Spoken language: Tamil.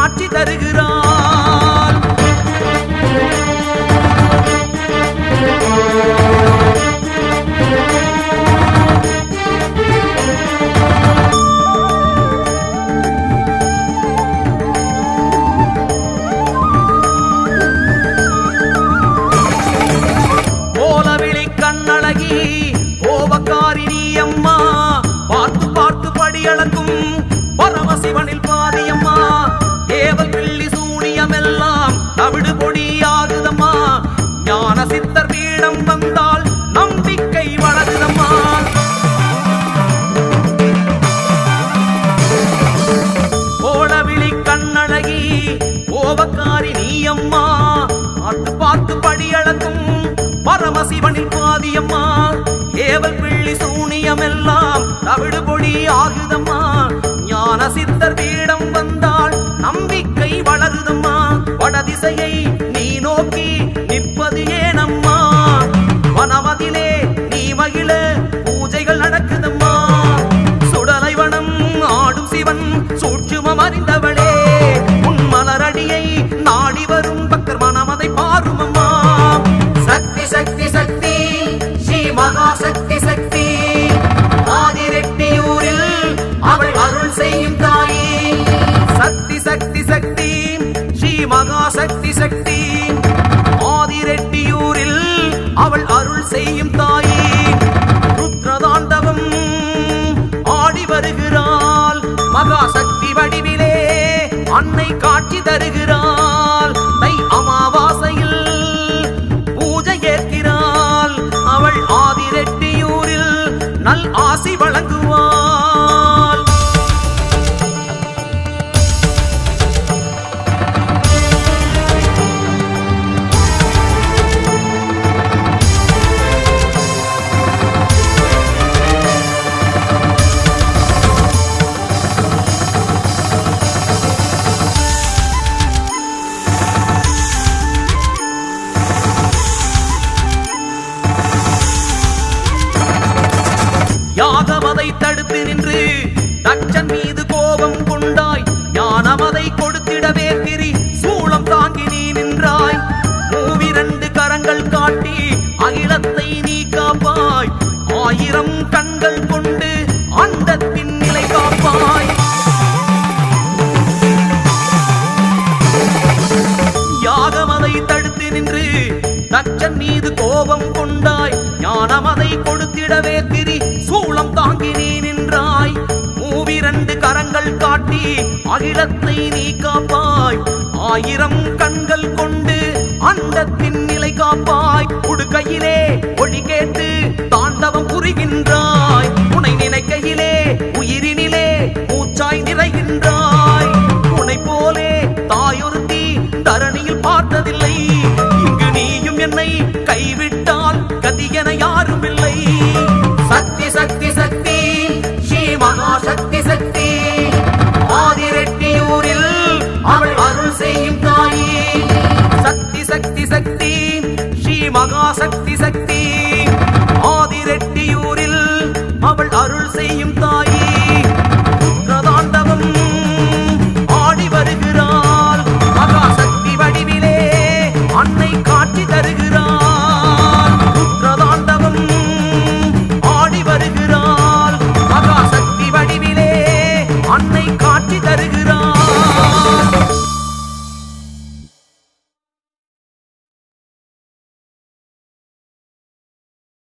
காட்சி தருகிறாள் கோலவிழி கண்ணழகி கோபக்காரி நீ அம்மா பார்த்து பார்த்து படியளக்கும் பரமசிவனில் பாதியம்மா தேவல் பிள்ளி சூனியமெல்லாம் தவிடு பொடியாகுதம்மா ஞான சித்தர் பீடம் வந்தால் நம்பிக்கை வளருதம்மா கோலவிழி கண்ணழகி கோபக்காரி நீ அம்மா பார்த்து பார்த்து படியளக்கும் பரமசிவனில் பாதியம்மா ஏவல் பிள்ளி சூனியமெல்லாம் தவிடு பொடி ஆகுதம்மா ஞான சித்தர் பீடம் வந்தால் நம்பிக்கை வளருதம்மா வடதிசையை நீ நோக்கி நிற்பது ஏனம்மா வனமதிலே நீ மகிழ பூஜைகள் நடக்குதம்மா சுடலைவனம் ஆடும் சிவன் சூட்சுமம் அறிந்தவளே உன் மலரடியை நாடி வரும் பக்தர் மனமதை பாரும் அம்மா சக்தி சக்தி சக்தி ஸ்ரீ மகாசக்தி சக்தி ஆதிரெட்டியூரில் அவள் அருள் செய்யும் தாயே சக்தி சக்தி சக்தி ஸ்ரீ மகாசக்தி சக்தி ஆதிரெட்டியூரில் அவள் அருள் செய்யும் தாயே ருத்ரதாண்டவம் ஆடி வருகிறாள் மகாசக்தி வடிவிலே அன்னை காட்சி தருகிறாள் தை அமாவாசையில் பூஜை ஏற்கிறாள் அவள் ஆதிரெட்டியூரில் நல் ஆசி வழங்குவாள் யாகமதை தடுத்து நின்று தச்சன் மீது கோபம் கொண்டாய் ஞானமதை கொடுத்திடவே திரி சூளம் தாங்கி நீ நின்றாய் மூவிரண்டு கரங்கள் காட்டி அகிலத்தை நீ காப்பாய் ஆயிரம் கண்கள் கொண்டு அண்டத்தின் நிலை காப்பாய் யாகமதை தடுத்து நின்று தச்சன் மீது கோபம் கொண்டாய் ஞானமதை கொடுத்திடவே திரி சூளம் தாங்கி நீ நின்றாய் மூவிரண்டு கரங்கள் காட்டி அகிலத்தை நீ காப்பாய் ஆயிரம் கண்கள் கொண்டு அண்டத்தின் நிலை காப்பாய் உடுக்கையிலே ஒளி கேட்டு தாண்டவம் புரிகின்றாய் உனை நினைக்கையிலே உயிரினிலே மூச்சாய் நிறைகின்றாய் உனை போலே தாயொருத்தி தரணியில் பார்த்ததில்லை இங்கு நீயும் என்னை கைவிட்டால் கதியென யாரும் இல்லை சக்தி சக்தி சக்தி ஸ்ரீ மகாசக்தி சக்தி ஆதிரெட்டியூரில் அவள் அருள் செய்யும் தாயே சக்தி சக்தி சக்தி ஸ்ரீ மகாசக்தி சக்தி ஆதிரெட்டியூரில் அவள் அருள் செய்யும் தாயே ருத்ரதாண்டவம் ஆடி வருகிறாள் மகாசக்தி வடிவிலே அன்னை காட்சி தருகிறாள் ருத்ரதாண்டவம் ஆடி வருகிறாள் மகாசக்தி வடிவிலே அன்னை காட்சி தருகிறாள்